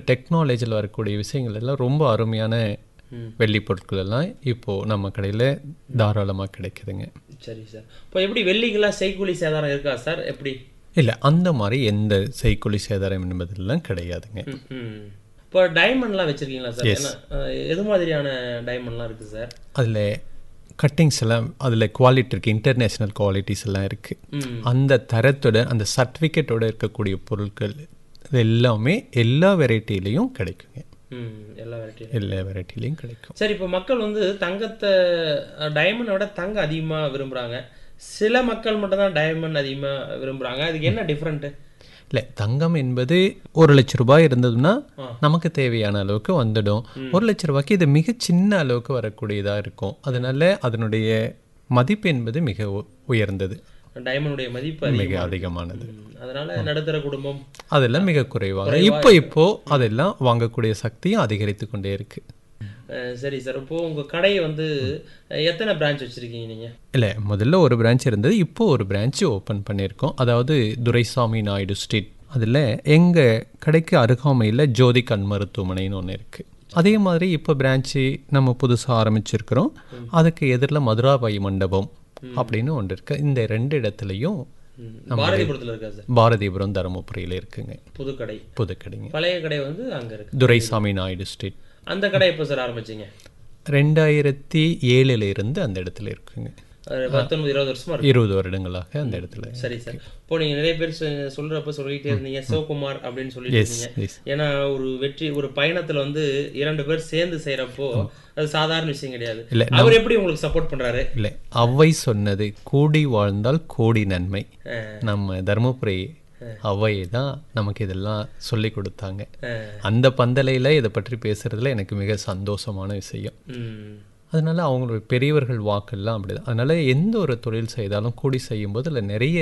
டெக்னாலஜியில் வரக்கூடிய விஷயங்கள் எல்லாம் ரொம்ப அருமையான வெள்ளி பொருட்கள் எல்லாம் இப்போது நம்ம கடையில் தாராளமாக கிடைக்குதுங்க சரி சார் இப்போ எப்படி வெள்ளிக்கெல்லாம் செய்கூலி சேதாரம் இருக்கா சார் எப்படி இல்லை அந்த மாதிரி எந்த செய்கூலி சேதாரம் என்பதெல்லாம் கிடையாதுங்க ம், ம். இப்போ டைமண்ட்லாம் வச்சிருக்கீங்களா சார் என்ன அஹ், எது மாதிரியான டைமண்ட்லாம் இருக்கு சார் அதில் கட்டிங்ஸ் எல்லாம் அதில் குவாலிட்டி இருக்குது இன்டர்நேஷ்னல் குவாலிட்டிஸ் எல்லாம் இருக்குது அந்த தரத்தோட அந்த சர்டிஃபிகேட்டோட இருக்கக்கூடிய பொருட்கள் இது எல்லாமே எல்லா வெரைட்டிலையும் கிடைக்குங்க ம் எல்லா வெரைட்டி எல்லா வெரைட்டிலையும் கிடைக்கும் சரி இப்போ மக்கள் வந்து தங்கத்தை டைமண்டை விட தங்கம் அதிகமாக விரும்புகிறாங்க சில மக்கள் மட்டும்தான் டைமண்ட் அதிகமாக விரும்புகிறாங்க அதுக்கு என்ன டிஃப்ரெண்ட்டு இல்லை தங்கம் என்பது ஒரு லட்ச ரூபாய் இருந்ததுன்னா நமக்கு தேவையான அளவுக்கு வந்துடும் ஒரு லட்ச ரூபாய்க்கு இது மிக சின்ன அளவுக்கு வரக்கூடியதாக இருக்கும் அதனால அதனுடைய மதிப்பு என்பது மிக உ- உயர்ந்தது டைமண்டுடைய மதிப்பு மிக அதிகமாக அதிகமானது அதனால நடுத்தர குடும்பம் அதெல்லாம் மிக குறைவாக இப்போ இப்போ அதெல்லாம் வாங்கக்கூடிய சக்தியும் அதிகரித்து கொண்டே இருக்கு அஹ், சரி சார் இப்போ உங்கள் கடையை வந்து அஹ், எத்தனை பிரான்ச் வச்சுருக்கீங்க நீங்கள் இல்லை முதல்ல ஒரு பிரான்ச் இருந்தது இப்போ ஒரு பிரான்ச் ஓப்பன் பண்ணியிருக்கோம் அதாவது துரைசாமி நாயுடு ஸ்ட்ரீட் அதில் எங்கள் கடைக்கு அருகாமையில் ஜோதி கண் மருத்துவமனைன்னு ஒன்று இருக்குது அதே மாதிரி இப்போ பிரான்ச்சு நம்ம புதுசாக ஆரம்பிச்சிருக்கிறோம் அதுக்கு எதிரில் மதுராபாய் மண்டபம் அப்படின்னு ஒன்று இருக்கு இந்த ரெண்டு இடத்துலையும் பாரதிபுரத்தில் இருக்கா சார் பாரதிபுரம் தருமபுரியில் இருக்குங்க புது கடை புது கடைங்க பழைய கடை வந்து அங்கே இருக்கு துரைசாமி நாயுடு ஸ்ட்ரீட் அந்த கடை எப்போ சார் ஆரம்பிச்சீங்க ரெண்டாயிரத்தி ஏழுல இருந்து அந்த இடத்துல இருக்குங்க ஒரு பத்தொன்பது இருபது வருஷமா இருக்கு இருபது வருடங்களாக அந்த இடத்துல சரி சார் இப்போ நீங்க நிறைய பேர் சொ- சொல்றப்ப சொல்லிட்டே இருந்தீங்க சிவகுமார் அப்படின்னு சொல்லிட்டு எஸ் இருந்தீங்க எஸ் ஏன்னா ஒரு வெற்றி ஒரு பயணத்துல வந்து இரண்டு பேர் சேர்ந்து செய்யறப்போ அது சாதாரண விஷயம் கிடையாது இல்ல, அவர் எப்படி உங்களுக்கு சப்போர்ட் பண்றாரு இல்லை அவ்வை சொன்னது கூடி வாழ்ந்தால் கோடி நன்மை நம்ம தருமபுரி அவ்வை தான் நமக்கு இதெல்லாம் சொல்லி கொடுத்தாங்க அஹ், அந்த பந்தலையில் இதை பற்றி பேசுறதுல எனக்கு மிக சந்தோஷமான விஷயம் ம், அதனால அவங்களுடைய பெரியவர்கள் வாக்கெல்லாம் அப்படிதான் அதனால எந்த ஒரு தொழில் செய்தாலும் கூடி செய்யும்போது அதில் நிறைய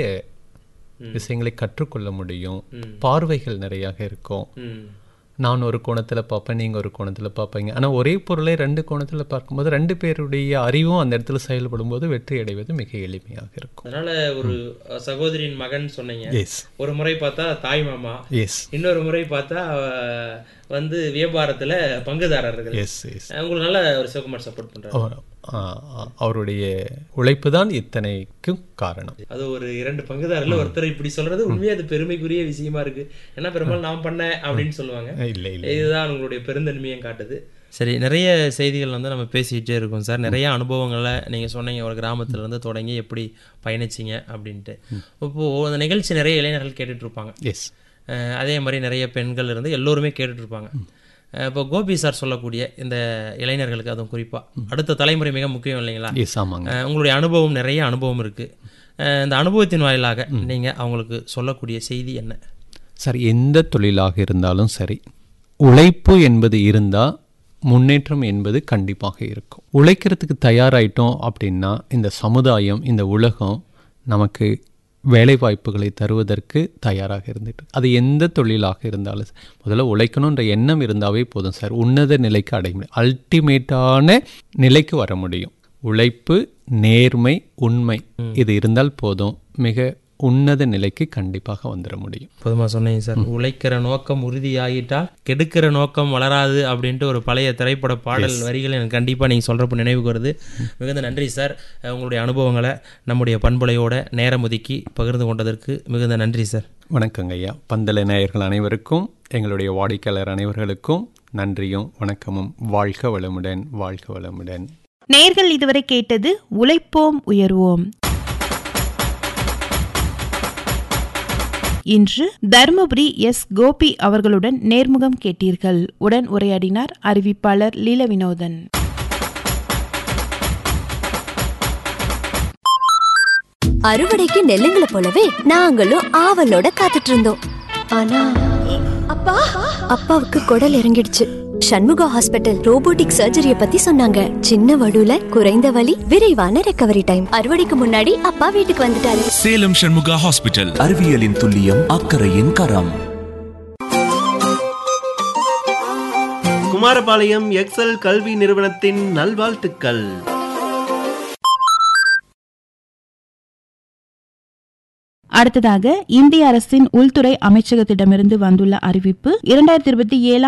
விஷயங்களை கற்றுக்கொள்ள முடியும் பார்வைகள் நிறையாக இருக்கும் ம். நான் ஒரு கோணத்தில் பார்ப்பேன் நீங்கள் ஒரு கோணத்தில் பார்ப்பீங்க ஆனால் ஒரே பொருளை ரெண்டு கோணத்தில் பார்க்கும்போது ரெண்டு பேருடைய அறிவும் அந்த இடத்துல செயல்படும் போது வெற்றி அடைவது மிக எளிமையாக இருக்கும் அதனால ஒரு அஹ், சகோதரியின் மகன் சொன்னீங்க எஸ் ஒரு முறை பார்த்தா தாய் மாமா எஸ் இன்னொரு முறை பார்த்தா அஹ், வந்து வியாபாரத்துல பங்குதாரர்கள் எஸ் எஸ் உங்களுக்கு நல்ல ஒரு சிவகுமார் சப்போர்ட் பண்றாரு அவர் ஆ, ஆ, அவருடைய உழைப்பு தான் இத்தனைக்கும் காரணம் அது ஒரு இரண்டு பங்குதாரர்ல ஒருத்தர் இப்படி சொல்றது உண்மையே அது பெருமைக்குரிய விஷயமா இருக்கு ஏன்னா பெரும்பாலும் நான் பண்ணேன் அப்படின்னு சொல்லுவாங்க இல்லை இல்லை இதுதான் உங்களுடைய பெருந்தன்மையும் காட்டுது சரி நிறைய செய்திகள் வந்து நம்ம பேசிக்கிட்டே இருக்கோம் சார் நிறைய அனுபவங்களை நீங்கள் சொன்னீங்க ஒரு கிராமத்துல இருந்து தொடங்கி எப்படி பயணிச்சீங்க அப்படின்ட்டு இப்போது அந்த நிகழ்ச்சி நிறைய இளைஞர்கள் கேட்டுட்டு இருப்பாங்க எஸ் அஹ் அதே மாதிரி நிறைய பெண்கள் இருந்து எல்லோருமே கேட்டுட்டு இருப்பாங்க அஹ் இப்போ கோபி சார் சொல்லக்கூடிய இந்த இளைஞர்களுக்கு அதுவும் குறிப்பாக அடுத்த தலைமுறை மிக முக்கியம் இல்லைங்களா எஸ் ஆமாங்க அஹ் உங்களுடைய அனுபவம் நிறைய அனுபவம் இருக்குது இந்த அனுபவத்தின் வாயிலாக நீங்கள் அவங்களுக்கு சொல்லக்கூடிய செய்தி என்ன சரி எந்த தொழிலாக இருந்தாலும் சரி உழைப்பு என்பது இருந்தால் முன்னேற்றம் என்பது கண்டிப்பாக இருக்கும் உழைக்கிறதுக்கு தயாராயிட்டோம் அப்படின்னா இந்த சமுதாயம் இந்த உலகம் நமக்கு வேலை வாய்ப்புகளை தருவதற்கு தயாராக இருந்துட்டு அது எந்த தொழிலாக இருந்தாலும் சரி. முதல்ல உழைக்கணுன்ற எண்ணம் இருந்தாவே போதும் சார் உன்னத நிலைக்கு அடைய முடியும் அல்டிமேட்டான நிலைக்கு வர முடியும் உழைப்பு நேர்மை உண்மை இது இருந்தால் போதும் மிக உன்னத நிலைக்கு கண்டிப்பாக வந்துட முடியும் பொதுவாக சொன்னீங்க சார் உழைக்கிற நோக்கம் உறுதியாகிட்டா கெடுக்கிற நோக்கம் வளராது அப்படின்ட்டு ஒரு பழைய திரைப்பட பாடல் வரிகள் எனக்கு கண்டிப்பாக நீங்கள் சொல்கிறப்ப நினைவுக்கு வருது மிகுந்த நன்றி சார் அஹ் உங்களுடைய அனுபவங்களை நம்முடைய பண்புலையோட நேரம் ஒதுக்கி பகிர்ந்து கொண்டதற்கு மிகுந்த நன்றி சார் வணக்கங்க ஐயா பந்தல நேயர்கள் அனைவருக்கும் எங்களுடைய வாடிக்கையாளர் அனைவர்களுக்கும் நன்றியும் வணக்கமும் வாழ்க வளமுடன் வாழ்க வளமுடன் நேர்கள் இதுவரை கேட்டது உழைப்போம் உயர்வோம் இன்று தருமபுரி எஸ் கோபி அவர்களுடன் நேர்முகம் கேட்டீர்கள் உடன் உரையாடினார் அறிவிப்பாளர் லீல வினோதன் அறுவடைக்கு நெல்லுங்களை போலவே நாங்களும் ஆவலோட காத்துட்டு இருந்தோம் ஆனா அப்பா அப்பாவுக்கு குடல் இறங்கிடுச்சு சண்முகா ஹாஸ்பிட்டல் ரோபோட்டிக் சர்ஜரிய பத்தி சொன்னாங்க சின்ன வடுல குறைந்த வலி விரைவான ரெக்கவரி டைம் அறுவடைக்கு முன்னாடி அப்பா வீட்டுக்கு வந்துட்டாரு சேலம் சண்முகா ஹாஸ்பிட்டல் அறிவியலின் துல்லியம் அக்கறையின் கரம் குமாரபாளையம் எக்ஸல் கல்வி நிறுவனத்தின் நல்வாழ்த்துக்கள் அடுத்ததாக இந்திய அரசின் உள்துறை அமைச்சகத்திடமிருந்து வந்துள்ள அறிவிப்பு இரண்டாயிரத்தி இருபத்தி ஏழாம்